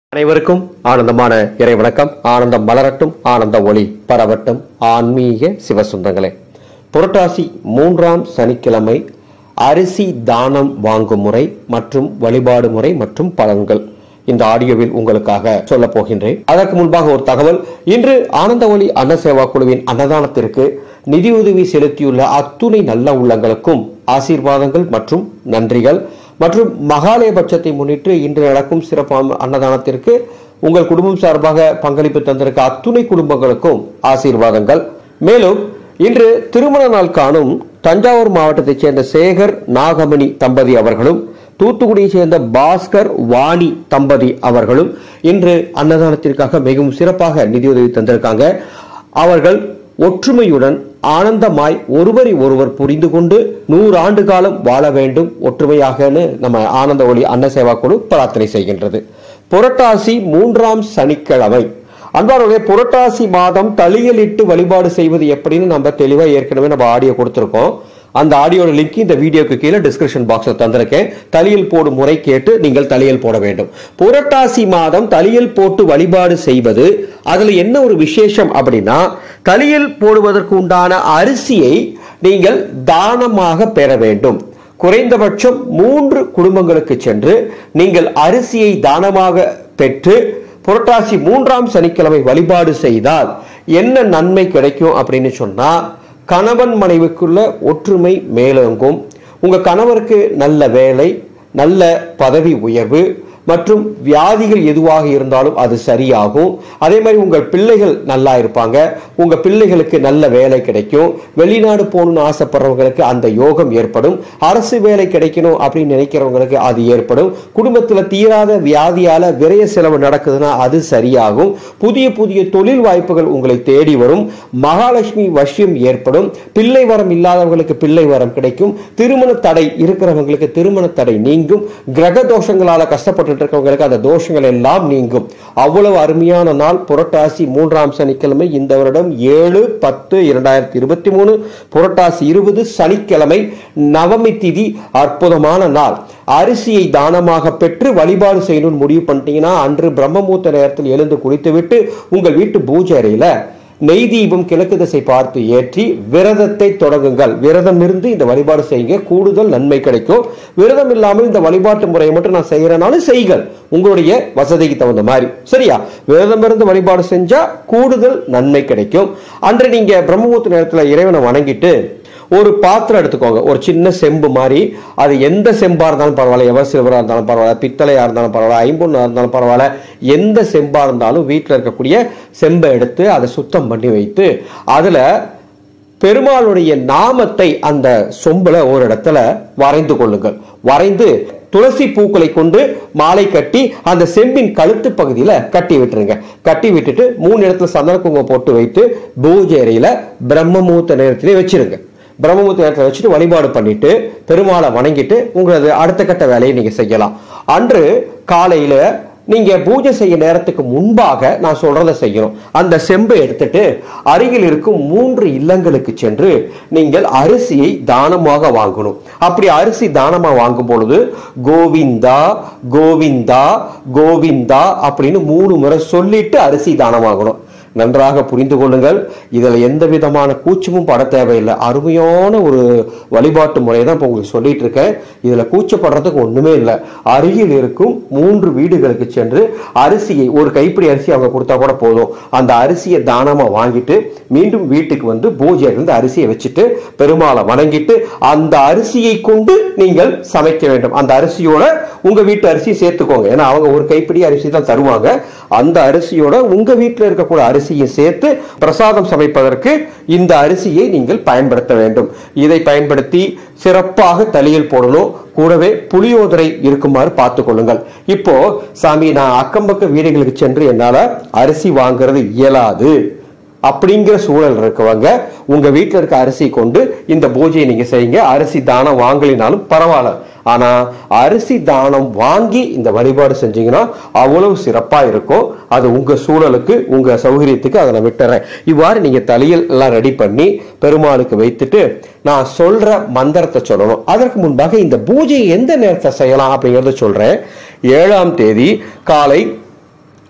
அனைவருக்கும் ஆனந்தமான இறை வணக்கம் ஆனந்தம் மலரட்டும் ஆனந்த ஒளி பரவட்டும் ஆன்மீக சிவசுந்தங்களே புரட்டாசி மூன்றாம் சனிக்கிழமை அரிசி தானம் வாங்கும் முறை மற்றும் வழிபாடு முறை மற்றும் பலன்கள் இந்த ஆடியோவில் உங்களுக்காக சொல்ல போகின்றேன் அதற்கு முன்பாக ஒரு தகவல் இன்று ஆனந்த ஒளி அன்ன சேவா குழுவின் அன்னதானத்திற்கு நிதியுதவி செலுத்தியுள்ள அத்துணை நல்ல உள்ளங்களுக்கும் ஆசீர்வாதங்கள் மற்றும் நன்றிகள் மற்றும் மகாலயபட்சத்தை முன்னிட்டு இன்று நடக்கும் சிறப்பு அன்ன- அன்னதானத்திற்கு உங்கள் குடும்பம் சார்பாக பங்களிப்பு தந்திருக்க அத்துணை குடும்பங்களுக்கும் ஆசீர்வாதங்கள் மேலும் இன்று திருமண நாள் காணும் தஞ்சாவூர் மாவட்டத்தைச் சேர்ந்த சேகர் நாகமணி தம்பதி அவர்களும் தூத்துக்குடியை சேர்ந்த பாஸ்கர் வாணி தம்பதி அவர்களும் இன்று அன்னதானத்திற்காக மிகவும் சிறப்பாக நிதியுதவி தந்திருக்காங்க அவர்கள் ஒற்றுமையுடன் ஆனந்தமாய் ஒருவரை ஒருவர் புரிந்து கொண்டு நூறு ஆண்டு காலம் வாழ வேண்டும் ஒற்றுமையாகன்னு நம்ம ஆனந்த ஒளி அன்ன சேவா குழு பிரார்த்தனை செய்கின்றது புரட்டாசி மூன்றாம் சனிக்கிழமை அன்பானவர்களே புரட்டாசி மாதம் தளியலிட்டு வழிபாடு செய்வது எப்படின்னு நம்ம தெளிவா ஏற்கனவே நம்ம ஆடியோ கொடுத்திருக்கோம் அந்த ஆடியோட லிங்க் இந்த வீடியோக்கு கீழே டிஸ்கிரிப்ஷன் பாக்ஸ்ல தந்திருக்கேன் தளியல் போடும் முறை கேட்டு நீங்கள் தளியல் போட வேண்டும் புரட்டாசி மாதம் தளியல் போட்டு வழிபாடு செய்வது அதுல என்ன ஒரு விசேஷம் அப்படின்னா தளியல் போடுவதற்கு உண்டான அரிசியை நீங்கள் தானமாக பெற வேண்டும் குறைந்தபட்சம் மூன்று குடும்பங்களுக்கு சென்று நீங்கள் அரிசியை தானமாக பெற்று புரட்டாசி மூன்றாம் சனிக்கிழமை வழிபாடு செய்தால் என்ன நன்மை கிடைக்கும் அப்படின்னு சொன்னா கணவன் மனைவிக்குள்ள ஒற்றுமை மேலோங்கும் உங்க கணவருக்கு நல்ல வேலை நல்ல பதவி உயர்வு மற்றும் வியாதிகள் எதுவாக இருந்தாலும் அது சரியாகும் அதே மாதிரி உங்கள் பிள்ளைகள் நல்லா இருப்பாங்க உங்க பிள்ளைகளுக்கு நல்ல வேலை கிடைக்கும் வெளிநாடு போகணும்னு ஆசைப்படுறவங்களுக்கு அந்த யோகம் ஏற்படும் அரசு வேலை கிடைக்கணும் அப்படின்னு நினைக்கிறவங்களுக்கு அது ஏற்படும் குடும்பத்துல தீராத வியாதியால விரய செலவு நடக்குதுன்னா அது சரியாகும் புதிய புதிய தொழில் வாய்ப்புகள் உங்களை தேடி வரும் மகாலட்சுமி வசியம் ஏற்படும் பிள்ளை வரம் இல்லாதவங்களுக்கு பிள்ளை வரம் கிடைக்கும் திருமண தடை இருக்கிறவங்களுக்கு திருமண தடை நீங்கும் கிரக தோஷங்களால கஷ்டப்பட்டு இருக்கவங்களுக்கு அந்த தோஷங்கள் எல்லாம் நீங்கும் அவ்வளவு அருமையான நாள் புரட்டாசி மூன்றாம் சனிக்கிழமை இந்த வருடம் ஏழு பத்து இரண்டாயிரத்தி இருபத்தி மூணு புரட்டாசி இருபது சனிக்கிழமை நவமி திதி அற்புதமான நாள் அரிசியை தானமாக பெற்று வழிபாடு செய்யணும்னு முடிவு பண்ணிட்டீங்கன்னா அன்று பிரம்மமூர்த்த நேரத்தில் எழுந்து குளித்துவிட்டு உங்கள் வீட்டு பூஜை அறையில நெய் தீபம் கிழக்கு திசை பார்த்து ஏற்றி விரதத்தை தொடங்குங்கள் விரதம் இருந்து இந்த வழிபாடு செய்யுங்க கூடுதல் நன்மை கிடைக்கும் விரதம் இல்லாமல் இந்த வழிபாட்டு முறையை மட்டும் நான் செய்யறனாலும் செய்யுங்கள் உங்களுடைய வசதிக்கு தகுந்த மாதிரி சரியா விரதம் இருந்து வழிபாடு செஞ்சா கூடுதல் நன்மை கிடைக்கும் அன்று நீங்க பிரம்மபுத்த நேரத்துல இறைவனை வணங்கிட்டு ஒரு பாத்திரம் எடுத்துக்கோங்க ஒரு சின்ன செம்பு மாதிரி அது எந்த செம்பா இருந்தாலும் பரவாயில்ல எவர் சில்வரா இருந்தாலும் பரவாயில்ல பித்தளையா இருந்தாலும் பரவாயில்ல ஐம்பொன்னா இருந்தாலும் பரவாயில்ல எந்த செம்பா இருந்தாலும் வீட்டில் இருக்கக்கூடிய செம்பை எடுத்து அதை சுத்தம் பண்ணி வைத்து அதுல பெருமாளுடைய நாமத்தை அந்த சொம்புல ஒரு இடத்துல வரைந்து கொள்ளுங்கள் வரைந்து துளசி பூக்களை கொண்டு மாலை கட்டி அந்த செம்பின் கழுத்து பகுதியில கட்டி விட்டுருங்க கட்டி விட்டுட்டு மூணு இடத்துல சந்தன குங்குமம் போட்டு வைத்து பூஜை அறையில பிரம்மமூர்த்த நேரத்திலே வச்சிருங்க பிரம்மமுத்து நேரத்தில் வச்சுட்டு வழிபாடு பண்ணிட்டு பெருமாளை வணங்கிட்டு உங்களது அடுத்த கட்ட வேலையை நீங்க செய்யலாம் அன்று காலையில நீங்க பூஜை செய்ய நேரத்துக்கு முன்பாக நான் சொல்றதை செய்யணும் அந்த செம்பை எடுத்துட்டு அருகில் இருக்கும் மூன்று இல்லங்களுக்கு சென்று நீங்கள் அரிசியை தானமாக வாங்கணும் அப்படி அரிசி தானமா வாங்கும் பொழுது கோவிந்தா கோவிந்தா கோவிந்தா அப்படின்னு மூணு முறை சொல்லிட்டு அரிசி தானம் வாங்கணும் நன்றாக புரிந்து கொள்ளுங்கள் இதில் எந்த விதமான கூச்சமும் பட தேவையில்லை அருமையான ஒரு வழிபாட்டு முறையை தான் இப்போ உங்களுக்கு சொல்லிட்டு இருக்கேன் இதில் கூச்சப்படுறதுக்கு ஒன்றுமே இல்லை அருகில் இருக்கும் மூன்று வீடுகளுக்கு சென்று அரிசியை ஒரு கைப்பிடி அரிசி அவங்க கொடுத்தா கூட போதும் அந்த அரிசியை தானமாக வாங்கிட்டு மீண்டும் வீட்டுக்கு வந்து பூஜையிலிருந்து அரிசியை வச்சுட்டு பெருமாளை வணங்கிட்டு அந்த அரிசியை கொண்டு நீங்கள் சமைக்க வேண்டும் அந்த அரிசியோட உங்க வீட்டு அரிசியை சேர்த்துக்கோங்க ஏன்னா அவங்க ஒரு கைப்பிடி அரிசி தான் தருவாங்க அந்த அரிசியோட உங்க வீட்டில் இருக்கக்கூடிய அரிசியை சேர்த்து பிரசாதம் சமைப்பதற்கு இந்த அரிசியை நீங்கள் பயன்படுத்த வேண்டும் இதை பயன்படுத்தி சிறப்பாக தளியல் போடணும் கூடவே புளியோதரை இருக்குமாறு பார்த்து கொள்ளுங்கள் இப்போ சாமி நான் அக்கம்பக்க வீடுகளுக்கு சென்று என்னால அரிசி வாங்குறது இயலாது அப்படிங்கிற சூழல் இருக்கவங்க உங்க வீட்டில் இருக்க அரிசி கொண்டு இந்த பூஜையை நீங்க செய்யுங்க அரிசி தானம் வாங்கலினாலும் பரவாயில்ல ஆனா அரிசி தானம் வாங்கி இந்த வழிபாடு செஞ்சீங்கன்னா அவ்வளவு சிறப்பா இருக்கும் அது உங்க சூழலுக்கு உங்க சௌகரியத்துக்கு அதை நான் விட்டுறேன் இவ்வாறு நீங்க தலையில் எல்லாம் ரெடி பண்ணி பெருமாளுக்கு வைத்துட்டு நான் சொல்ற மந்திரத்தை சொல்லணும் அதற்கு முன்பாக இந்த பூஜையை எந்த நேரத்தை செய்யலாம் அப்படிங்கறத சொல்றேன் ஏழாம் தேதி காலை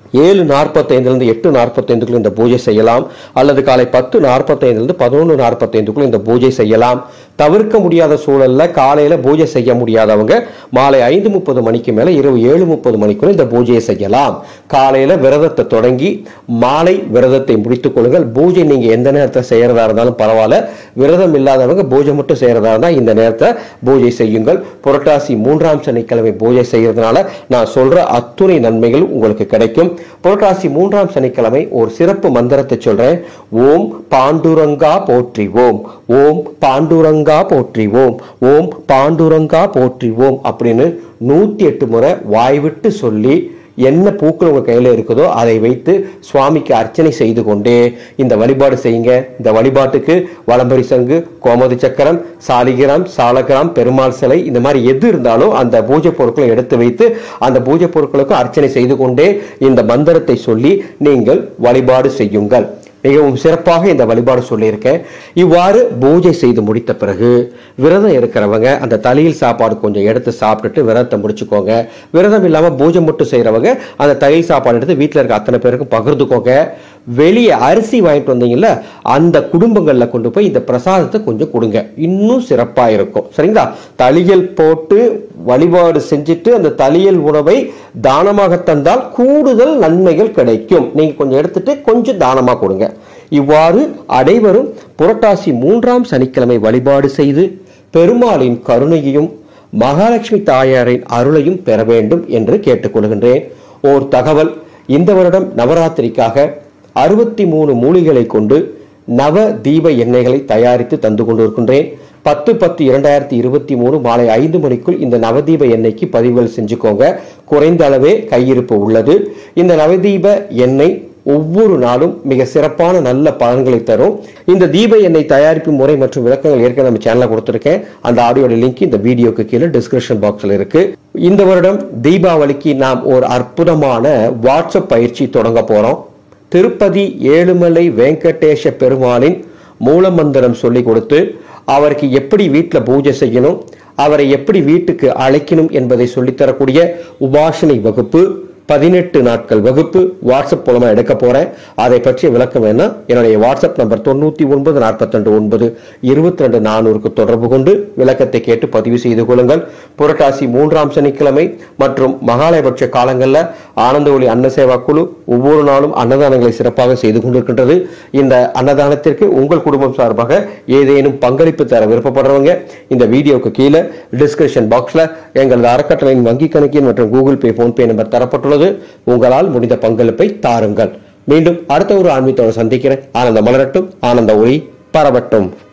ஏழு நாற்பத்தைந்துலேருந்து எட்டு நாற்பத்தைந்துக்குள்ள இந்த பூஜை செய்யலாம் அல்லது காலை பத்து நாற்பத்தைந்துலேருந்து பதினொன்று நாற்பத்தைந்துக்குள்ள இந்த பூஜை செய்யலாம் தவிர்க்க முடியாத சூழல்ல காலையில பூஜை செய்ய முடியாதவங்க மாலை ஐந்து முப்பது மணிக்கு மேல இரவு ஏழு முப்பது மணிக்குள்ள இந்த பூஜையை செய்யலாம் காலையில விரதத்தை தொடங்கி மாலை விரதத்தை முடித்துக் கொள்ளுங்கள் பூஜை நீங்க எந்த நேரத்தை செய்யறதா இருந்தாலும் பரவாயில்ல விரதம் இல்லாதவங்க பூஜை மட்டும் செய்யறதா இருந்தா இந்த நேரத்தை பூஜை செய்யுங்கள் புரட்டாசி மூன்றாம் சனிக்கிழமை பூஜை செய்யறதுனால நான் சொல்ற அத்துணை நன்மைகள் உங்களுக்கு கிடைக்கும் புரட்டாசி மூன்றாம் சனிக்கிழமை ஒரு சிறப்பு மந்திரத்தை சொல்றேன் ஓம் பாண்டுரங்கா போற்றிவோம் ஓம் பாண்டுரங்கா போற்றிவோம் ஓம் பாண்டுரங்கா போற்றிவோம் அப்படின்னு நூத்தி எட்டு முறை வாய் விட்டு சொல்லி என்ன பூக்கள் உங்க கையில இருக்குதோ அதை வைத்து சுவாமிக்கு அர்ச்சனை செய்து கொண்டே இந்த வழிபாடு செய்யுங்க இந்த வழிபாட்டுக்கு வலம்பரி சங்கு கோமதி சக்கரம் சாலிகிராம் சாலகிராம் பெருமாள் சிலை இந்த மாதிரி எது இருந்தாலும் அந்த பூஜை பொருட்களை எடுத்து வைத்து அந்த பூஜை பொருட்களுக்கு அர்ச்சனை செய்து கொண்டே இந்த மந்திரத்தை சொல்லி நீங்கள் வழிபாடு செய்யுங்கள் மிகவும் சிறப்பாக இந்த வழிபாடு சொல்லியிருக்கேன் இவ்வாறு பூஜை செய்து முடித்த பிறகு விரதம் இருக்கிறவங்க அந்த தலையில் சாப்பாடு கொஞ்சம் எடுத்து சாப்பிட்டுட்டு விரதத்தை முடிச்சுக்கோங்க விரதம் இல்லாம பூஜை மட்டும் செய்யறவங்க அந்த தலையில் சாப்பாடு எடுத்து வீட்டில் இருக்க அத்தனை பேருக்கும் பகிர்ந்துக்கோங்க வெளியே அரிசி வாங்கிட்டு வந்தீங்கல்ல அந்த குடும்பங்கள்ல கொண்டு போய் இந்த பிரசாதத்தை கொஞ்சம் கொடுங்க இன்னும் சிறப்பா இருக்கும் சரிங்களா தளியல் போட்டு வழிபாடு செஞ்சுட்டு அந்த தளியல் உணவை தானமாக தந்தால் கூடுதல் நன்மைகள் கிடைக்கும் நீங்க கொஞ்சம் எடுத்துட்டு கொஞ்சம் தானமா கொடுங்க இவ்வாறு அனைவரும் புரட்டாசி மூன்றாம் சனிக்கிழமை வழிபாடு செய்து பெருமாளின் கருணையையும் மகாலட்சுமி தாயாரின் அருளையும் பெற வேண்டும் என்று கேட்டுக்கொள்கின்றேன் ஓர் தகவல் இந்த வருடம் நவராத்திரிக்காக அறுபத்தி மூணு மூலிகளை கொண்டு நவ தீப எண்ணெய்களை தயாரித்து தந்து கொண்டிருக்கின்றேன் பத்து பத்து இரண்டாயிரத்தி இருபத்தி மூணு மாலை ஐந்து மணிக்குள் இந்த நவதீப எண்ணெய்க்கு பதிவுகள் செஞ்சுக்கோங்க குறைந்த அளவே கையிருப்பு உள்ளது இந்த நவதீப எண்ணெய் ஒவ்வொரு நாளும் மிக சிறப்பான நல்ல பலன்களை தரும் இந்த தீப எண்ணெய் தயாரிப்பு முறை மற்றும் விளக்கங்கள் ஏற்கனவே நம்ம சேனல்ல கொடுத்துருக்கேன் அந்த ஆடியோட லிங்க் இந்த வீடியோக்கு கீழே டிஸ்கிரிப்ஷன் பாக்ஸ்ல இருக்கு இந்த வருடம் தீபாவளிக்கு நாம் ஒரு அற்புதமான வாட்ஸ்அப் பயிற்சி தொடங்க போறோம் திருப்பதி ஏழுமலை வெங்கடேஷ பெருமாளின் மூலமந்திரம் சொல்லி கொடுத்து அவருக்கு எப்படி வீட்டில் பூஜை செய்யணும் அவரை எப்படி வீட்டுக்கு அழைக்கணும் என்பதை சொல்லித்தரக்கூடிய உபாசனை வகுப்பு பதினெட்டு நாட்கள் வகுப்பு வாட்ஸ்அப் மூலமா எடுக்க போறேன் அதை பற்றிய விளக்கம் வேணா என்னுடைய வாட்ஸ்அப் நம்பர் தொண்ணூத்தி ஒன்பது நாற்பத்தி ரெண்டு ஒன்பது இருபத்தி ரெண்டு நானூறுக்கு தொடர்பு கொண்டு விளக்கத்தை கேட்டு பதிவு செய்து கொள்ளுங்கள் புரட்டாசி மூன்றாம் சனிக்கிழமை மற்றும் மகாலயபட்ச காலங்களில் ஆனந்த ஒளி அன்ன சேவா குழு ஒவ்வொரு நாளும் அன்னதானங்களை சிறப்பாக செய்து கொண்டிருக்கின்றது இந்த அன்னதானத்திற்கு உங்கள் குடும்பம் சார்பாக ஏதேனும் பங்களிப்பு தர விருப்பப்படுறவங்க இந்த வீடியோக்கு கீழே டிஸ்கிரிப்ஷன் பாக்ஸ்ல எங்களது அறக்கட்டளையின் வங்கி கணக்கின் மற்றும் கூகுள் பே போன்பே நம்பர் தரப்பட்டுள்ளது உங்களால் முடிந்த பங்களிப்பை தாருங்கள் மீண்டும் அடுத்த ஒரு ஆன்மீகத்தோடு சந்திக்கிறேன் ஆனந்த மலரட்டும் ஆனந்த ஒளி பரவட்டும்